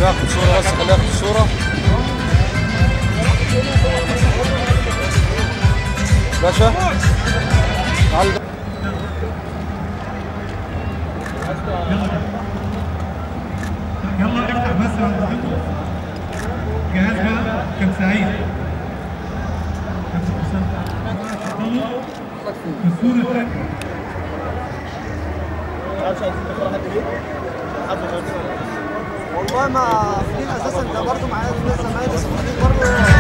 ياخد صورة بس خليه ياخد الصورة باشا تعال يلا افتح بس بعد اذنكم جهاز بقى كان سعيد اتفضلوا الصورة الثانية والله ما فاكرين اساسا ده برضه معايا ناس زمايلي صحابي برضه